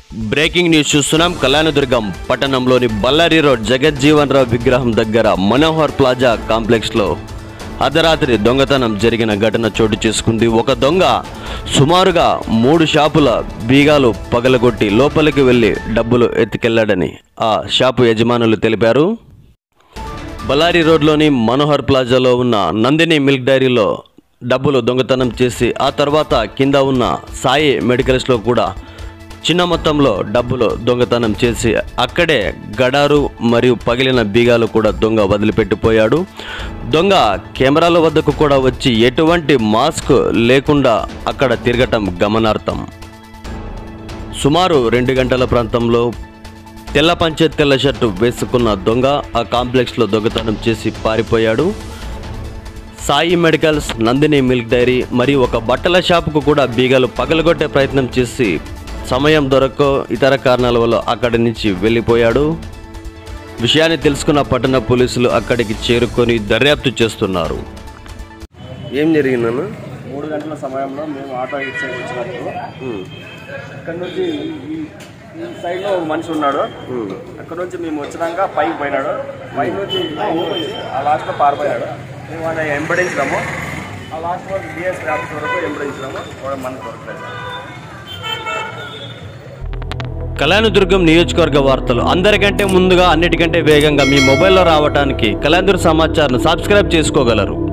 breaking news చూస్తున్నాం కళ్యాణదుర్గం పట్టణంలోని Ballari road Jagjivan రావు విగ్రహం దగ్గర మనోహర్ ప్లాజా కాంప్లెక్స్లో అర్ధరాత్రి దొంగతనం జరిగిన ఘటన చోటు చేసుకుంది ఒక దొంగ సుమారుగా మూడు షాపుల బీగాలు పగలగొట్టి లోపలికి వెళ్ళి డబ్బులు ఎత్తుకెళ్లాడని ఆ షాపు యజమానులు తెలిపారు బళ్ళారి రోడ్లోని మనోహర్ ప్లాజాలో ఉన్న నందిని మిల్క్ డైరీలో డబ్బులు దొంగతనం చేసి ఆ తర్వాత కింద ఉన్న సాయి మెడికల్స్లో కూడా చిన్న మొత్తంలో డబ్బులు దొంగతనం చేసి అక్కడే గడారు మరియు పగిలిన బీగాలు కూడా దొంగ వదిలిపెట్టిపోయాడు దొంగ కెమెరాల వద్దకు కూడా వచ్చి ఎటువంటి మాస్క్ లేకుండా అక్కడ తిరగటం గమనార్థం సుమారు రెండు గంటల ప్రాంతంలో తెల్ల పంచె తెల్ల షర్టు వేసుకున్న దొంగ ఆ కాంప్లెక్స్లో దొంగతనం చేసి పారిపోయాడు Sai medicals Nandini milk dairy మరియు ఒక బట్టల షాపుకు కూడా బీగాలు పగలగొట్టే ప్రయత్నం చేసి సమయం దొరక్క ఇతర కారణాల వల్ల అక్కడి నుంచి వెళ్ళిపోయాడు విషయాన్ని తెలుసుకున్న పట్టణ పోలీసులు అక్కడికి చేరుకొని దర్యాప్తు చేస్తున్నారు ఏం జరిగిందన్న మూడు గంటల సమయంలో మేము ఆటో ఇచ్చే వచ్చినప్పుడు ఇక్కడ నుంచి ఈ ఈ సైడ్లో ఒక మనిషి ఉన్నాడు అక్కడ నుంచి మేము వచ్చినాక పైకి పోయినాడు పై నుంచి వచ్చి ఆ లాస్ట్లో పారిపోయాడు మేము ఆయన ఎంబడించినాము ఆ లాస్ట్ వరకు డిఎస్పీ ఆఫీస్ వరకు ఎంబడించినాము వాడు మనకు దొరకలేదు కళ్యాణదుర్గం నియోజకవర్గ వార్తలు అందరికంటే ముందుగా అన్నిటికంటే వేగంగా మీ మొబైల్లో రావడానికి కళ్యాణదుర్గ సమాచారం సబ్స్క్రైబ్ చేసుకోగలరు